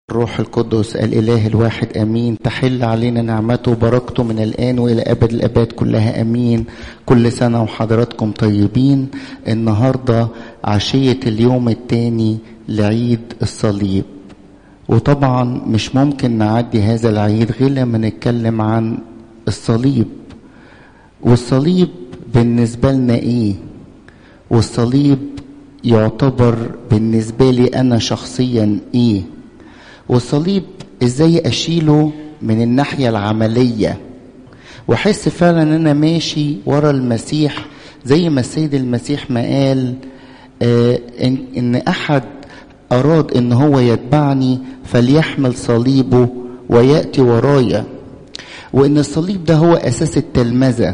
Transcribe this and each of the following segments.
الروح القدس الإله الواحد أمين تحل علينا نعمته وبركته من الآن وإلى أبد الأباد كلها أمين كل سنة وحضراتكم طيبين النهاردة عشية اليوم الثاني لعيد الصليب وطبعا مش ممكن نعدي هذا العيد غير لما نتكلم عن الصليب والصليب بالنسبة لنا إيه والصليب يعتبر بالنسبة لي أنا شخصيا إيه والصليب ازاي اشيله من الناحية العملية واحس فعلا ان انا ماشي ورا المسيح زي ما السيد المسيح ما قال آه إن, ان احد اراد ان هو يتبعني فليحمل صليبه وياتي ورايا وان الصليب ده هو اساس التلمذه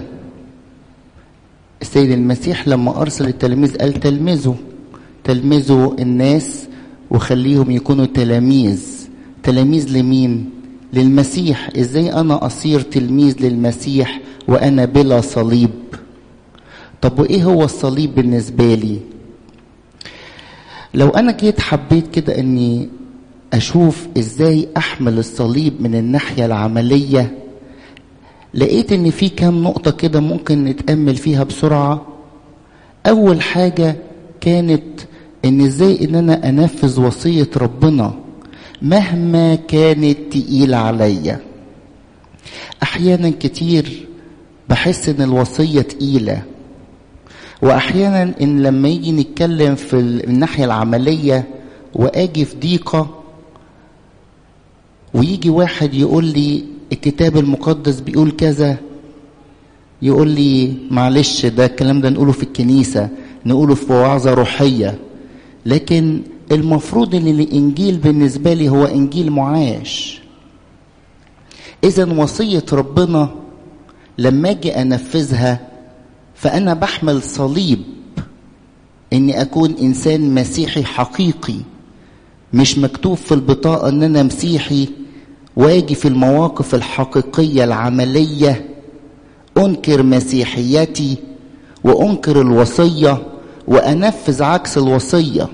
السيد المسيح لما ارسل التلاميذ قال تلمذوا تلمذوا الناس وخليهم يكونوا تلاميذ تلاميذ لمين للمسيح ازاي انا اصير تلميذ للمسيح وانا بلا صليب طب وايه هو الصليب بالنسبه لي لو انا جيت حبيت كده اني اشوف ازاي احمل الصليب من الناحيه العمليه لقيت ان في كام نقطه كده ممكن نتامل فيها بسرعه اول حاجه كانت ان ازاي ان انا انفذ وصيه ربنا مهما كانت تقيلة عليا احيانا كتير بحس ان الوصية تقيلة واحيانا ان لما يجي نتكلم في الناحية العملية واجي في ضيقة ويجي واحد يقول لي الكتاب المقدس بيقول كذا يقول لي معلش ده الكلام ده نقوله في الكنيسة نقوله في وعظة روحية لكن المفروض ان الانجيل بالنسبه لي هو انجيل معاش اذا وصيه ربنا لما اجي انفذها فانا بحمل صليب اني اكون انسان مسيحي حقيقي مش مكتوب في البطاقه ان انا مسيحي واجي في المواقف الحقيقيه العمليه انكر مسيحيتي وانكر الوصيه وانفذ عكس الوصيه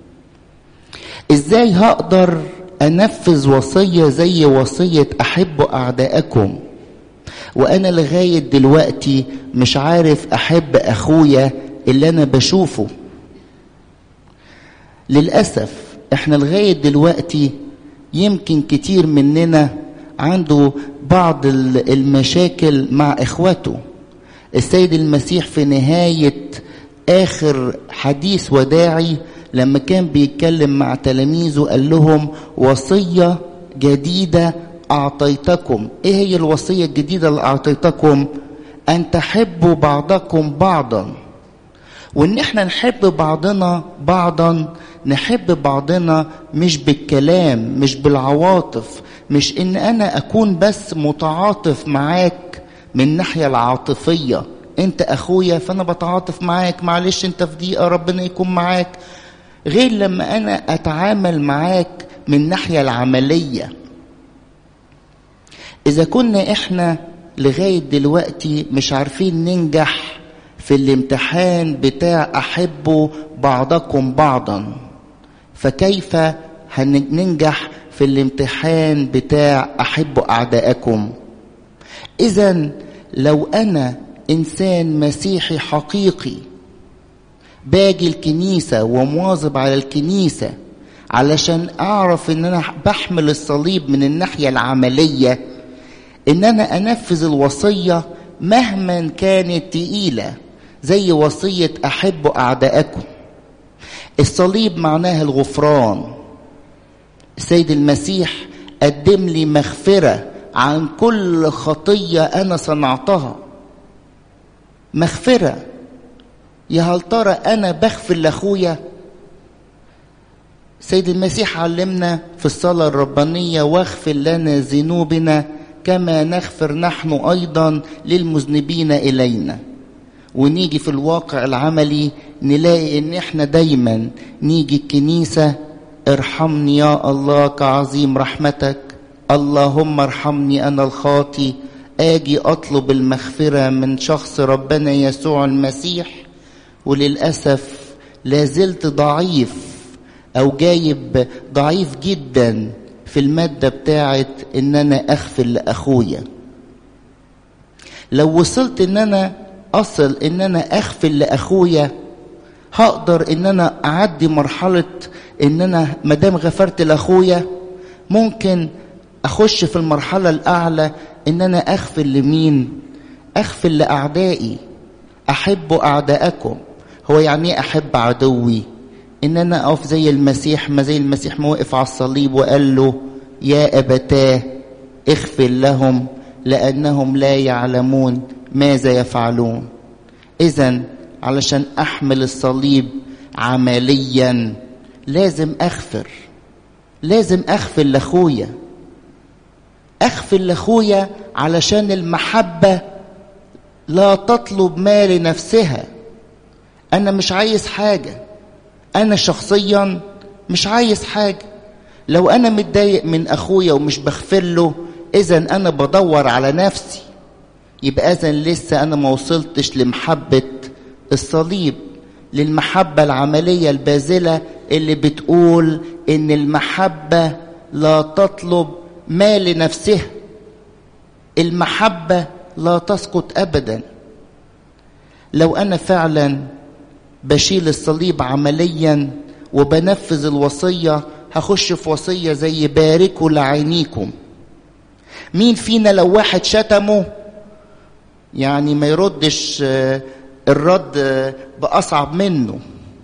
ازاي هقدر انفذ وصيه زي وصيه احبوا اعدائكم وانا لغايه دلوقتي مش عارف احب اخويا اللي انا بشوفه للاسف احنا لغايه دلوقتي يمكن كتير مننا عنده بعض المشاكل مع اخواته السيد المسيح في نهايه اخر حديث وداعي لما كان بيتكلم مع تلاميذه قال لهم وصية جديدة أعطيتكم إيه هي الوصية الجديدة اللي أعطيتكم أن تحبوا بعضكم بعضا وإن إحنا نحب بعضنا بعضا نحب بعضنا مش بالكلام مش بالعواطف مش إن أنا أكون بس متعاطف معاك من الناحية العاطفية أنت أخويا فأنا بتعاطف معاك معلش أنت في ضيقة ربنا يكون معاك غير لما انا اتعامل معاك من الناحيه العمليه اذا كنا احنا لغايه دلوقتي مش عارفين ننجح في الامتحان بتاع احبوا بعضكم بعضا فكيف هننجح في الامتحان بتاع احبوا اعدائكم اذا لو انا انسان مسيحي حقيقي باجي الكنيسة ومواظب على الكنيسة علشان أعرف إن أنا بحمل الصليب من الناحية العملية إن أنا أنفذ الوصية مهما كانت تقيلة زي وصية أحبوا أعدائكم الصليب معناه الغفران السيد المسيح قدم لي مغفرة عن كل خطية أنا صنعتها مغفرة يا هل ترى انا بغفر لاخويا سيد المسيح علمنا في الصلاه الربانيه واغفر لنا ذنوبنا كما نغفر نحن ايضا للمذنبين الينا ونيجي في الواقع العملي نلاقي ان احنا دايما نيجي الكنيسه ارحمني يا الله كعظيم رحمتك اللهم ارحمني انا الخاطي اجي اطلب المغفره من شخص ربنا يسوع المسيح وللأسف لازلت ضعيف أو جايب ضعيف جدا في المادة بتاعت ان انا اغفر لاخويا لو وصلت ان انا اصل ان انا اغفر لاخويا هقدر ان انا اعدي مرحلة ان انا مدام غفرت لاخويا ممكن اخش في المرحلة الاعلى ان انا اغفر لمين اغفر لاعدائي احبوا اعدائكم هو يعني ايه احب عدوي ان انا اقف زي المسيح ما زي المسيح ما وقف على الصليب وقال له يا ابتاه اغفر لهم لانهم لا يعلمون ماذا يفعلون اذا علشان احمل الصليب عمليا لازم اغفر لازم اغفر لاخويا اغفر لاخويا علشان المحبه لا تطلب ما لنفسها انا مش عايز حاجه انا شخصيا مش عايز حاجه لو انا متضايق من اخويا ومش بغفر له اذا انا بدور على نفسي يبقى اذا لسه انا ما وصلتش لمحبه الصليب للمحبه العمليه الباذله اللي بتقول ان المحبه لا تطلب ما لنفسها المحبه لا تسقط ابدا لو انا فعلا بشيل الصليب عمليا وبنفذ الوصيه هخش في وصيه زي باركوا لعينيكم مين فينا لو واحد شتمه يعني ما يردش الرد باصعب منه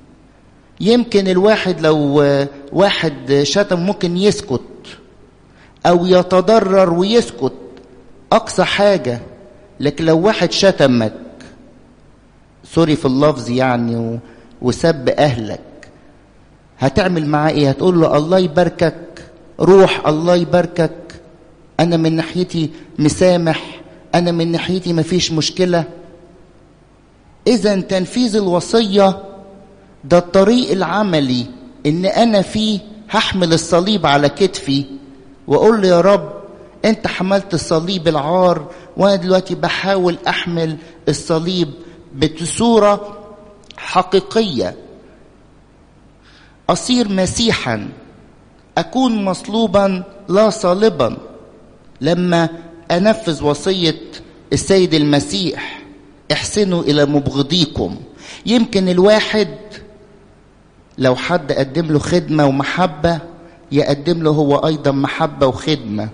يمكن الواحد لو واحد شتم ممكن يسكت او يتضرر ويسكت اقصى حاجه لكن لو واحد شتمك سوري في اللفظ يعني وسب اهلك هتعمل معاه ايه هتقول له الله يباركك روح الله يباركك انا من ناحيتي مسامح انا من ناحيتي مفيش مشكله اذا تنفيذ الوصيه ده الطريق العملي ان انا فيه هحمل الصليب على كتفي واقول له يا رب انت حملت الصليب العار وانا دلوقتي بحاول احمل الصليب بصوره حقيقيه اصير مسيحا اكون مصلوبا لا صالبا لما انفذ وصيه السيد المسيح احسنوا الى مبغضيكم يمكن الواحد لو حد قدم له خدمه ومحبه يقدم له هو ايضا محبه وخدمه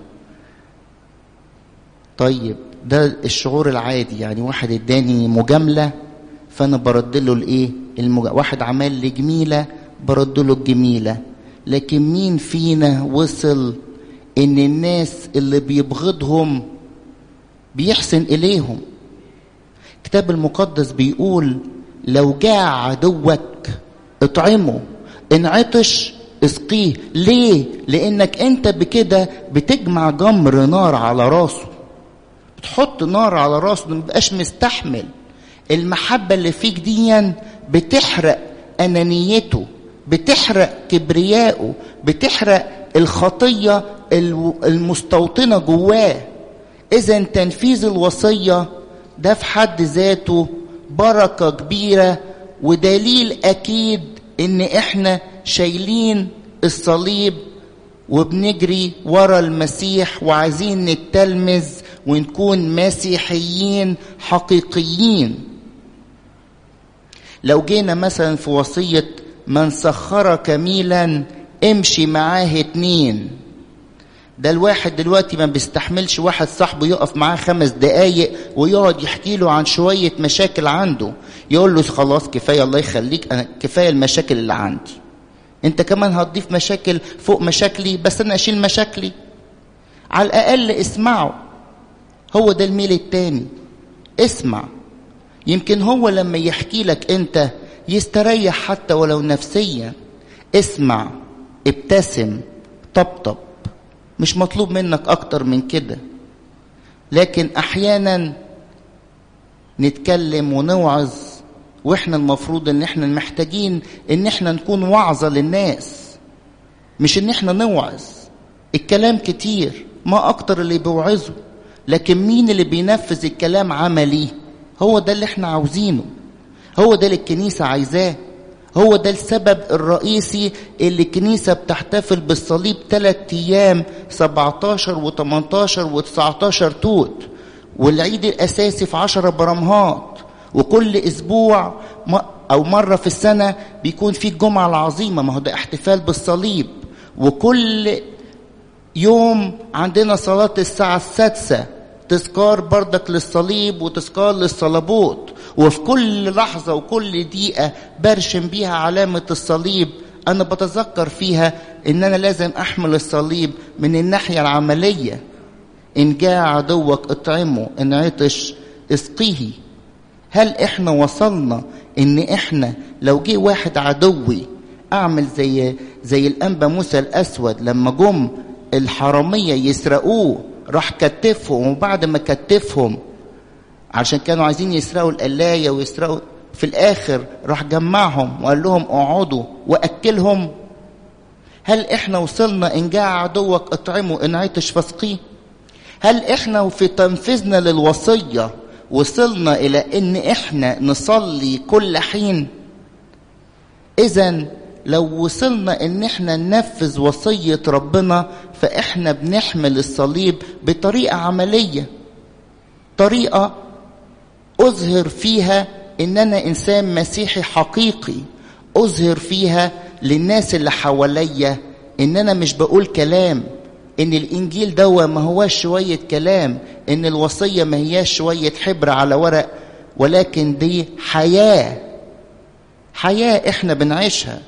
طيب ده الشعور العادي يعني واحد اداني مجامله فانا برد له الايه المج... واحد عمل لي جميله برد له الجميله لكن مين فينا وصل ان الناس اللي بيبغضهم بيحسن اليهم الكتاب المقدس بيقول لو جاع عدوك اطعمه ان عطش اسقيه ليه لانك انت بكده بتجمع جمر نار على راسه بتحط نار على راسه ما بيبقاش مستحمل المحبه اللي فيك ديا بتحرق انانيته بتحرق كبريائه بتحرق الخطيه المستوطنه جواه اذا تنفيذ الوصيه ده في حد ذاته بركه كبيره ودليل اكيد ان احنا شايلين الصليب وبنجري ورا المسيح وعايزين نتلمذ ونكون مسيحيين حقيقيين لو جينا مثلا في وصية من سخرك ميلا امشي معاه اتنين ده الواحد دلوقتي ما بيستحملش واحد صاحبه يقف معاه خمس دقايق ويقعد يحكي له عن شوية مشاكل عنده يقول له خلاص كفاية الله يخليك أنا كفاية المشاكل اللي عندي انت كمان هتضيف مشاكل فوق مشاكلي بس انا اشيل مشاكلي على الاقل اسمعه هو ده الميل التاني اسمع يمكن هو لما يحكي لك انت يستريح حتى ولو نفسيا اسمع ابتسم طبطب مش مطلوب منك اكتر من كده لكن احيانا نتكلم ونوعظ واحنا المفروض ان احنا محتاجين ان احنا نكون وعظه للناس مش ان احنا نوعظ الكلام كتير ما اكتر اللي بيوعظه لكن مين اللي بينفذ الكلام عملي هو ده اللي احنا عاوزينه هو ده اللي الكنيسه عايزاه هو ده السبب الرئيسي اللي الكنيسة بتحتفل بالصليب ثلاث أيام 17 و18 و19 توت والعيد الأساسي في 10 برمهات وكل أسبوع أو مرة في السنة بيكون في الجمعة العظيمة ما هو ده احتفال بالصليب وكل يوم عندنا صلاة الساعة السادسة تذكار بردك للصليب وتذكار للصلبوت وفي كل لحظة وكل دقيقة برشم بيها علامة الصليب أنا بتذكر فيها إن أنا لازم أحمل الصليب من الناحية العملية إن جاء عدوك اطعمه إن عطش اسقيه هل إحنا وصلنا إن إحنا لو جه واحد عدوي أعمل زي زي الأنبا موسى الأسود لما جم الحرامية يسرقوه راح كتفهم وبعد ما كتفهم عشان كانوا عايزين يسرقوا القلاية ويسرقوا في الآخر راح جمعهم وقال لهم اقعدوا وأكلهم هل إحنا وصلنا إن جاء عدوك اطعمه إن عطش فاسقيه هل إحنا في تنفيذنا للوصية وصلنا إلى إن إحنا نصلي كل حين إذا لو وصلنا إن إحنا ننفذ وصية ربنا فإحنا بنحمل الصليب بطريقة عملية طريقة أظهر فيها إن أنا إنسان مسيحي حقيقي أظهر فيها للناس اللي حواليا إن أنا مش بقول كلام إن الإنجيل دوا ما هواش شوية كلام إن الوصية ما هياش شوية حبر على ورق ولكن دي حياة حياة إحنا بنعيشها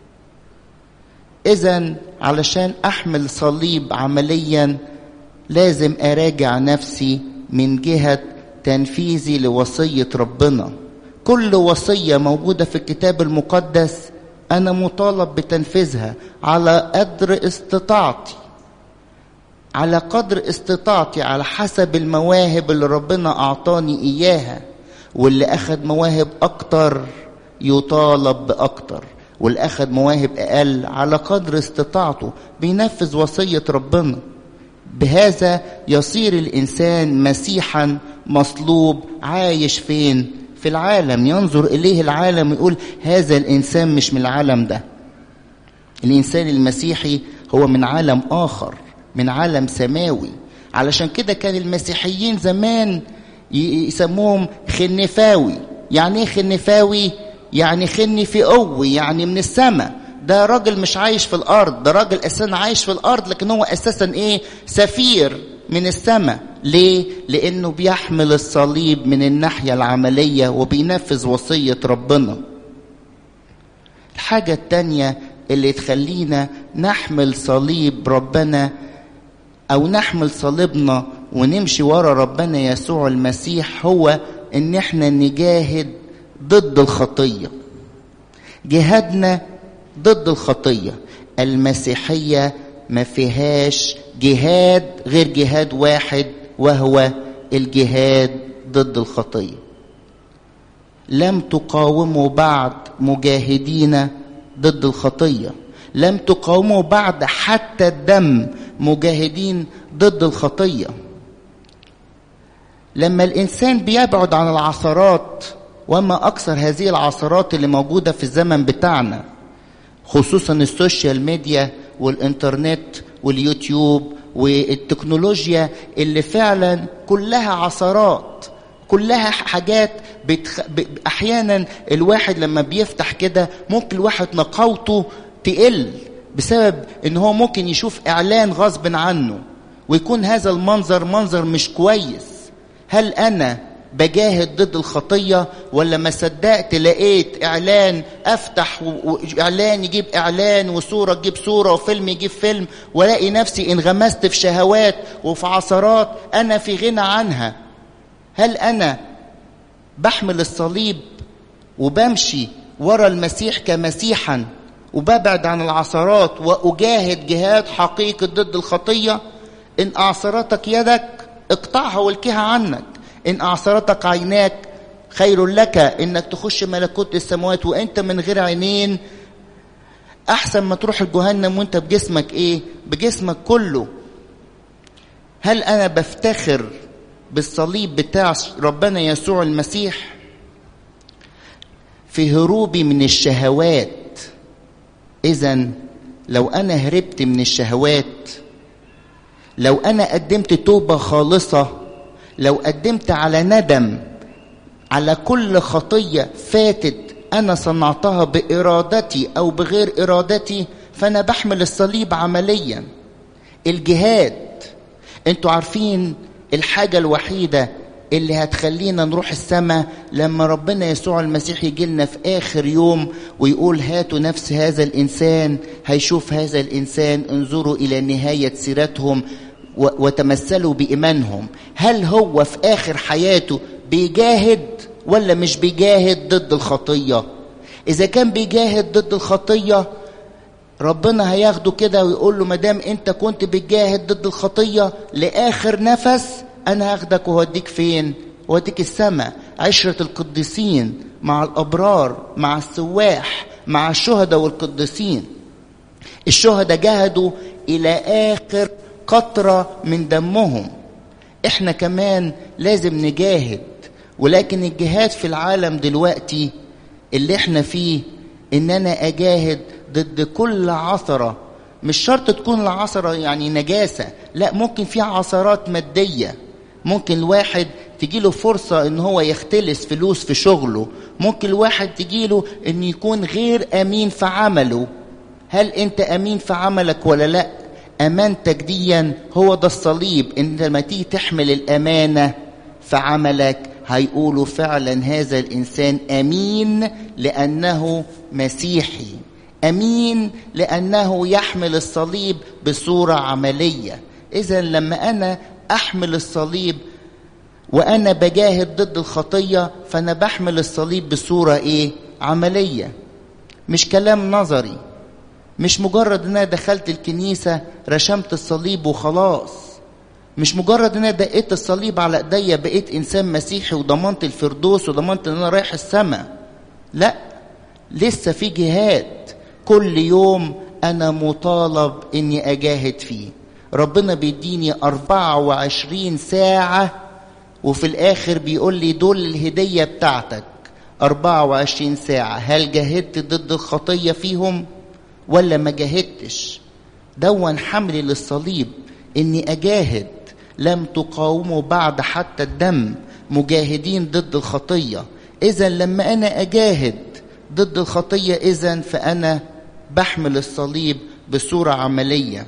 إذا علشان أحمل صليب عمليا لازم أراجع نفسي من جهة تنفيذي لوصية ربنا كل وصية موجودة في الكتاب المقدس أنا مطالب بتنفيذها على قدر استطاعتي على قدر استطاعتي على حسب المواهب اللي ربنا أعطاني إياها واللي أخد مواهب أكتر يطالب بأكتر واللي أخد مواهب أقل على قدر استطاعته بينفذ وصية ربنا بهذا يصير الإنسان مسيحا مصلوب عايش فين في العالم ينظر إليه العالم يقول هذا الإنسان مش من العالم ده الإنسان المسيحي هو من عالم آخر من عالم سماوي علشان كده كان المسيحيين زمان يسموهم خنفاوي يعني ايه خنفاوي يعني خني في قوي يعني من السماء ده راجل مش عايش في الارض ده راجل اساسا عايش في الارض لكن هو اساسا ايه سفير من السماء ليه لانه بيحمل الصليب من الناحيه العمليه وبينفذ وصيه ربنا الحاجه التانيه اللي تخلينا نحمل صليب ربنا او نحمل صليبنا ونمشي ورا ربنا يسوع المسيح هو ان احنا نجاهد ضد الخطيه جهادنا ضد الخطيه المسيحيه ما فيهاش جهاد غير جهاد واحد وهو الجهاد ضد الخطيه لم تقاوموا بعد مجاهدين ضد الخطيه لم تقاوموا بعد حتى الدم مجاهدين ضد الخطيه لما الانسان بيبعد عن العثرات وما اكثر هذه العثرات اللي موجوده في الزمن بتاعنا خصوصا السوشيال ميديا والانترنت واليوتيوب والتكنولوجيا اللي فعلا كلها عثرات كلها حاجات بتخ... ب... احيانا الواحد لما بيفتح كده ممكن الواحد نقاوته تقل بسبب ان هو ممكن يشوف اعلان غصب عنه ويكون هذا المنظر منظر مش كويس هل انا بجاهد ضد الخطية ولا ما صدقت لقيت إعلان أفتح وإعلان يجيب إعلان وصورة تجيب صورة وفيلم يجيب فيلم ولاقي نفسي انغمست في شهوات وفي عثرات أنا في غنى عنها هل أنا بحمل الصليب وبمشي ورا المسيح كمسيحا وببعد عن العثرات وأجاهد جهاد حقيقي ضد الخطية إن أعصرتك يدك اقطعها والكها عنك إن أعصرتك عيناك خير لك إنك تخش ملكوت السماوات وأنت من غير عينين أحسن ما تروح الجهنم وأنت بجسمك إيه؟ بجسمك كله هل أنا بفتخر بالصليب بتاع ربنا يسوع المسيح؟ في هروبي من الشهوات اذا لو انا هربت من الشهوات لو انا قدمت توبه خالصه لو قدمت على ندم على كل خطيه فاتت انا صنعتها بارادتي او بغير ارادتي فانا بحمل الصليب عمليا الجهاد انتوا عارفين الحاجه الوحيده اللي هتخلينا نروح السماء لما ربنا يسوع المسيح يجي لنا في اخر يوم ويقول هاتوا نفس هذا الانسان هيشوف هذا الانسان انظروا الى نهايه سيرتهم وتمثلوا بايمانهم هل هو في اخر حياته بيجاهد ولا مش بيجاهد ضد الخطيه اذا كان بيجاهد ضد الخطيه ربنا هياخده كده ويقول له مدام انت كنت بتجاهد ضد الخطيه لاخر نفس انا هاخدك وهوديك فين وهوديك السماء عشره القديسين مع الابرار مع السواح مع الشهداء والقديسين الشهداء جاهدوا الى اخر قطره من دمهم احنا كمان لازم نجاهد ولكن الجهاد في العالم دلوقتي اللي احنا فيه ان انا اجاهد ضد كل عثرة مش شرط تكون العثرة يعني نجاسة لا ممكن في عثرات مادية ممكن الواحد تجيله فرصة ان هو يختلس فلوس في شغله ممكن الواحد تجيله ان يكون غير امين في عمله هل انت امين في عملك ولا لا امانتك ديا هو ده الصليب انت لما تيجي تحمل الامانة في عملك هيقولوا فعلا هذا الانسان امين لانه مسيحي امين لانه يحمل الصليب بصوره عمليه اذا لما انا احمل الصليب وانا بجاهد ضد الخطيه فانا بحمل الصليب بصوره ايه عمليه مش كلام نظري مش مجرد ان انا دخلت الكنيسه رشمت الصليب وخلاص مش مجرد ان انا دقيت الصليب على ايديا بقيت انسان مسيحي وضمنت الفردوس وضمنت ان انا رايح السماء لا لسه في جهاد كل يوم انا مطالب اني اجاهد فيه ربنا بيديني 24 ساعة وفي الاخر بيقول لي دول الهدية بتاعتك 24 ساعة هل جاهدت ضد الخطية فيهم ولا ما جاهدتش دون حملي للصليب اني اجاهد لم تقاوموا بعد حتى الدم مجاهدين ضد الخطية اذا لما انا اجاهد ضد الخطية اذا فانا بحمل الصليب بصورة عملية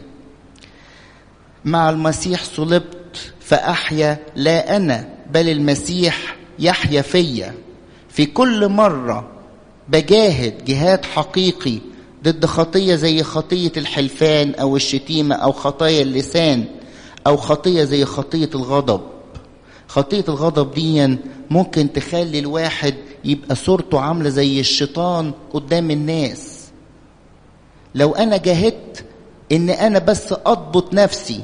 مع المسيح صلبت فأحيا لا أنا بل المسيح يحيا فيا في كل مرة بجاهد جهاد حقيقي ضد خطية زي خطية الحلفان أو الشتيمة أو خطايا اللسان أو خطية زي خطية الغضب خطية الغضب دي ممكن تخلي الواحد يبقى صورته عاملة زي الشيطان قدام الناس لو انا جاهدت ان انا بس اضبط نفسي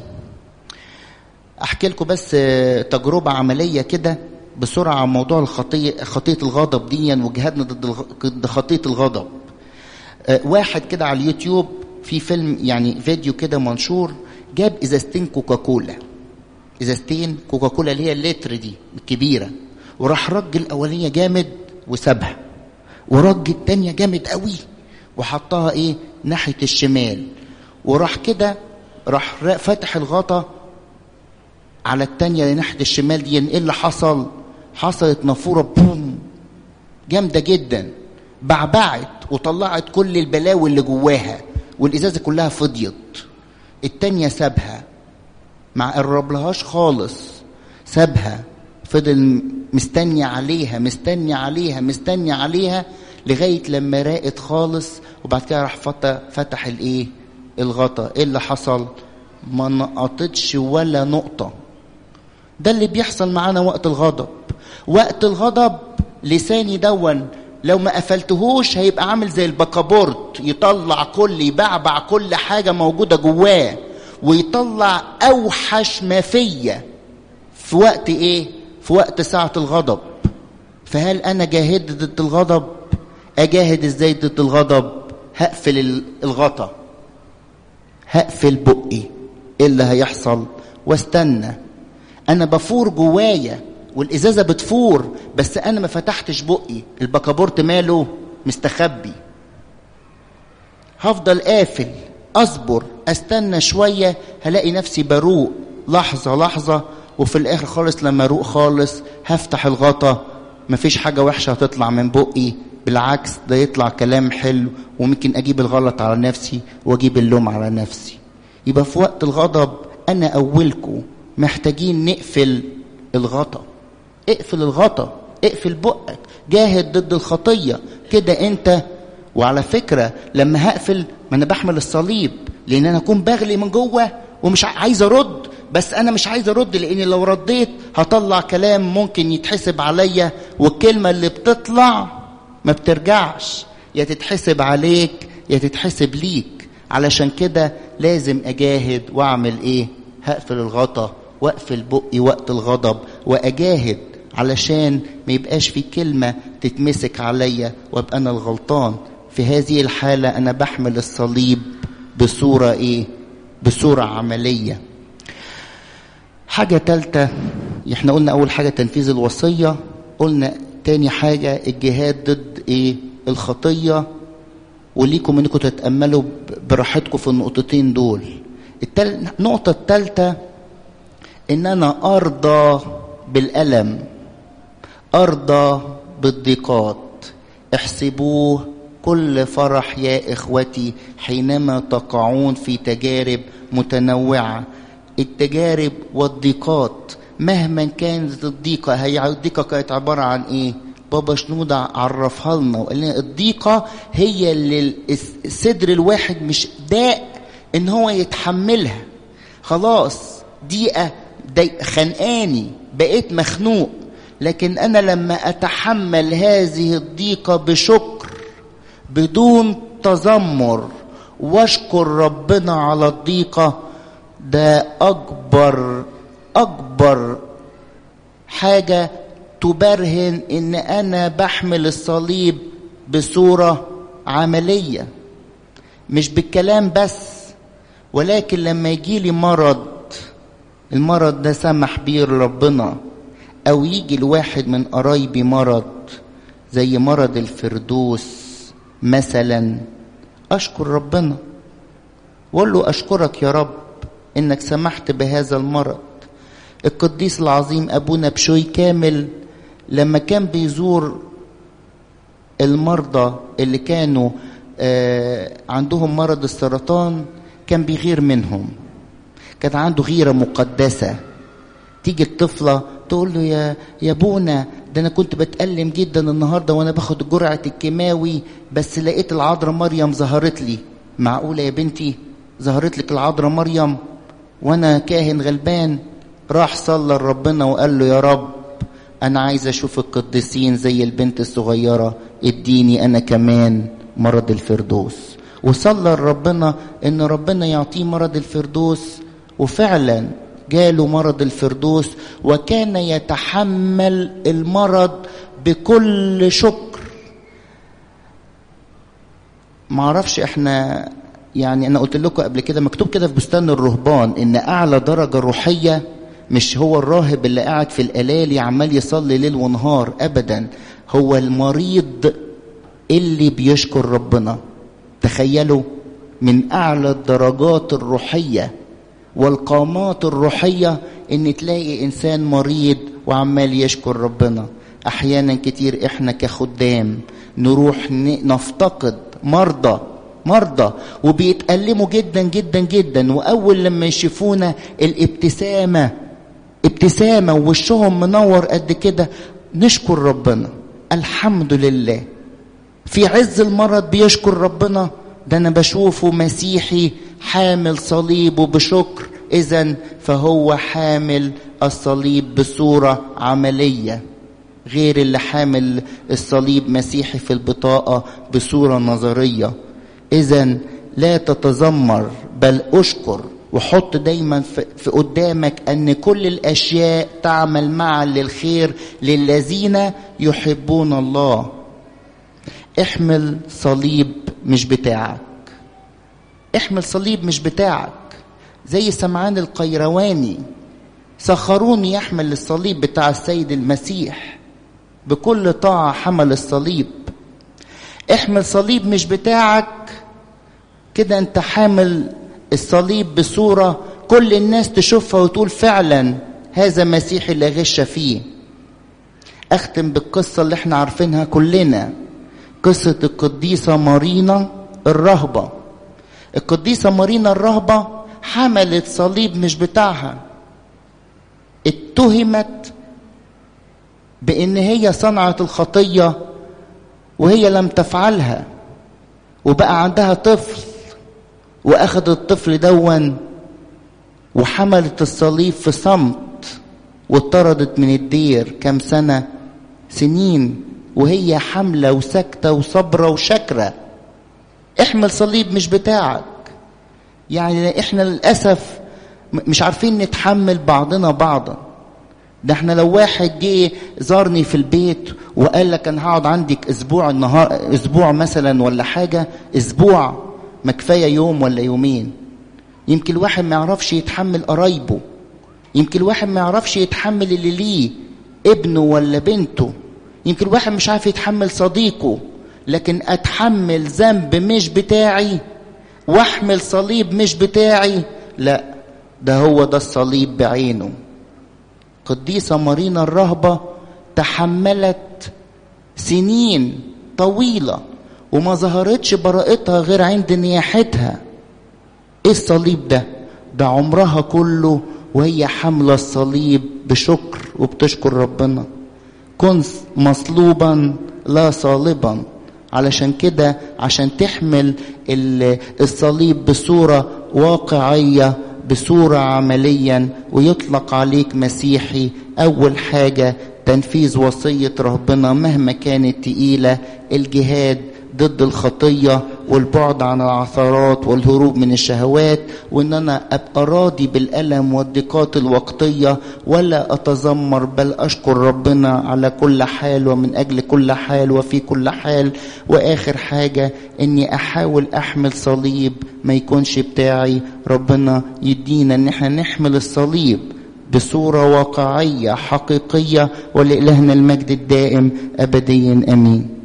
احكي لكم بس تجربه عمليه كده بسرعه عن موضوع الخطيه خطيه الغضب دي وجهادنا ضد ضد خطيه الغضب واحد كده على اليوتيوب في فيلم يعني فيديو كده منشور جاب ازازتين كوكاكولا ازازتين كوكاكولا اللي هي اللتر دي الكبيره وراح رج الاولانيه جامد وسابها ورج التانيه جامد قوي وحطها ايه ناحيه الشمال وراح كده راح فتح الغطا على التانية اللي ناحيه الشمال دي ايه اللي حصل حصلت نافوره بوم جامده جدا بعبعت وطلعت كل البلاوي اللي جواها والازازه كلها فضيت التانية سابها ما قربلهاش خالص سابها فضل مستني عليها مستني عليها مستني عليها لغايه لما راقت خالص وبعد كده راح فتح الايه الغطا ايه اللي حصل ما نقطتش ولا نقطه ده اللي بيحصل معانا وقت الغضب وقت الغضب لساني دون لو ما قفلتهوش هيبقى عامل زي البكابورت يطلع كل يبعبع كل حاجه موجوده جواه ويطلع اوحش ما فيا في وقت ايه في وقت ساعه الغضب فهل انا جاهدت ضد الغضب اجاهد ازاي ضد الغضب هقفل الغطا هقفل بقي ايه اللي هيحصل واستنى انا بفور جوايا والازازه بتفور بس انا ما فتحتش بقي البكابورت ماله مستخبي هفضل قافل اصبر استنى شويه هلاقي نفسي بروق لحظه لحظه وفي الاخر خالص لما اروق خالص هفتح الغطا مفيش حاجه وحشه هتطلع من بقي بالعكس ده يطلع كلام حلو وممكن اجيب الغلط على نفسي واجيب اللوم على نفسي يبقى في وقت الغضب انا اولكم محتاجين نقفل الغطا اقفل الغطا اقفل بقك جاهد ضد الخطيه كده انت وعلى فكره لما هقفل ما انا بحمل الصليب لان انا اكون بغلي من جوه ومش عايز ارد بس انا مش عايز ارد لان لو رديت هطلع كلام ممكن يتحسب عليا والكلمه اللي بتطلع ما بترجعش يا تتحسب عليك يا تتحسب ليك علشان كده لازم اجاهد واعمل ايه هقفل الغطا واقفل بقي وقت الغضب واجاهد علشان ما يبقاش في كلمه تتمسك عليا وابقى انا الغلطان في هذه الحاله انا بحمل الصليب بصوره ايه بصوره عمليه حاجه ثالثه احنا قلنا اول حاجه تنفيذ الوصيه قلنا تاني حاجه الجهاد ضد ايه الخطيه وليكم انكم تتاملوا براحتكم في النقطتين دول التل... النقطه الثالثه ان انا ارضى بالالم ارضى بالضيقات احسبوه كل فرح يا اخوتي حينما تقعون في تجارب متنوعه التجارب والضيقات مهما كانت الضيقه هي الضيقه كانت عباره عن ايه بابا شنودة عرفها لنا وقال لنا الضيقه هي اللي الصدر الواحد مش داق ان هو يتحملها خلاص ضيقه خنقاني بقيت مخنوق لكن انا لما اتحمل هذه الضيقه بشكر بدون تذمر واشكر ربنا على الضيقه ده اكبر اكبر حاجه تبرهن ان انا بحمل الصليب بصوره عمليه مش بالكلام بس ولكن لما يجي لي مرض المرض ده سمح بيه ربنا او يجي الواحد من قرايبي مرض زي مرض الفردوس مثلا اشكر ربنا واقول له اشكرك يا رب انك سمحت بهذا المرض القديس العظيم ابونا بشوي كامل لما كان بيزور المرضى اللي كانوا آه عندهم مرض السرطان كان بيغير منهم كان عنده غيره مقدسه تيجي الطفله تقول له يا يا ابونا ده انا كنت بتألم جدا النهارده وانا باخد جرعه الكيماوي بس لقيت العذراء مريم ظهرت لي معقوله يا بنتي ظهرت لك العذراء مريم وانا كاهن غلبان راح صلى لربنا وقال له يا رب انا عايز اشوف القديسين زي البنت الصغيره اديني انا كمان مرض الفردوس وصلى لربنا ان ربنا يعطيه مرض الفردوس وفعلا جاله مرض الفردوس وكان يتحمل المرض بكل شكر معرفش احنا يعني انا قلت لكم قبل كده مكتوب كده في بستان الرهبان ان اعلى درجه روحيه مش هو الراهب اللي قاعد في الالالي عمال يصلي ليل ونهار ابدا هو المريض اللي بيشكر ربنا تخيلوا من اعلى الدرجات الروحيه والقامات الروحيه ان تلاقي انسان مريض وعمال يشكر ربنا احيانا كتير احنا كخدام نروح نفتقد مرضى مرضى وبيتألموا جدا جدا جدا واول لما يشوفونا الابتسامه ابتسامه ووشهم منور قد كده نشكر ربنا الحمد لله في عز المرض بيشكر ربنا ده انا بشوفه مسيحي حامل صليبه بشكر اذا فهو حامل الصليب بصوره عمليه غير اللي حامل الصليب مسيحي في البطاقه بصوره نظريه اذا لا تتذمر بل اشكر وحط دايما في قدامك ان كل الاشياء تعمل معا للخير للذين يحبون الله احمل صليب مش بتاعك احمل صليب مش بتاعك زي سمعان القيرواني سخروني يحمل الصليب بتاع السيد المسيح بكل طاعة حمل الصليب احمل صليب مش بتاعك كده انت حامل الصليب بصورة كل الناس تشوفها وتقول فعلا هذا مسيحي لا غش فيه اختم بالقصة اللي احنا عارفينها كلنا قصة القديسة مارينا الرهبة القديسة مارينا الرهبة حملت صليب مش بتاعها اتهمت بان هي صنعت الخطيه وهي لم تفعلها وبقى عندها طفل واخذ الطفل دون وحملت الصليب في صمت واتطردت من الدير كام سنه سنين وهي حامله وساكته وصبره وشاكره احمل صليب مش بتاعك يعني احنا للاسف مش عارفين نتحمل بعضنا بعضا ده احنا لو واحد جه زارني في البيت وقال لك انا هقعد عندك اسبوع النهار اسبوع مثلا ولا حاجه اسبوع ما كفايه يوم ولا يومين يمكن الواحد ما يعرفش يتحمل قرايبه يمكن الواحد ما يعرفش يتحمل اللي ليه ابنه ولا بنته يمكن الواحد مش عارف يتحمل صديقه لكن اتحمل ذنب مش بتاعي واحمل صليب مش بتاعي لا ده هو ده الصليب بعينه قديسة مارينا الرهبة تحملت سنين طويلة وما ظهرتش براءتها غير عند نياحتها ايه الصليب ده ده عمرها كله وهي حاملة الصليب بشكر وبتشكر ربنا كن مصلوبا لا صالبا علشان كده عشان تحمل الصليب بصورة واقعية بصورة عمليا ويطلق عليك مسيحي أول حاجة تنفيذ وصية ربنا مهما كانت تقيلة الجهاد ضد الخطية والبعد عن العثرات والهروب من الشهوات وان انا ابقى راضي بالالم والضيقات الوقتيه ولا اتذمر بل اشكر ربنا على كل حال ومن اجل كل حال وفي كل حال واخر حاجه اني احاول احمل صليب ما يكونش بتاعي ربنا يدينا ان احنا نحمل الصليب بصوره واقعيه حقيقيه ولالهنا المجد الدائم ابديا امين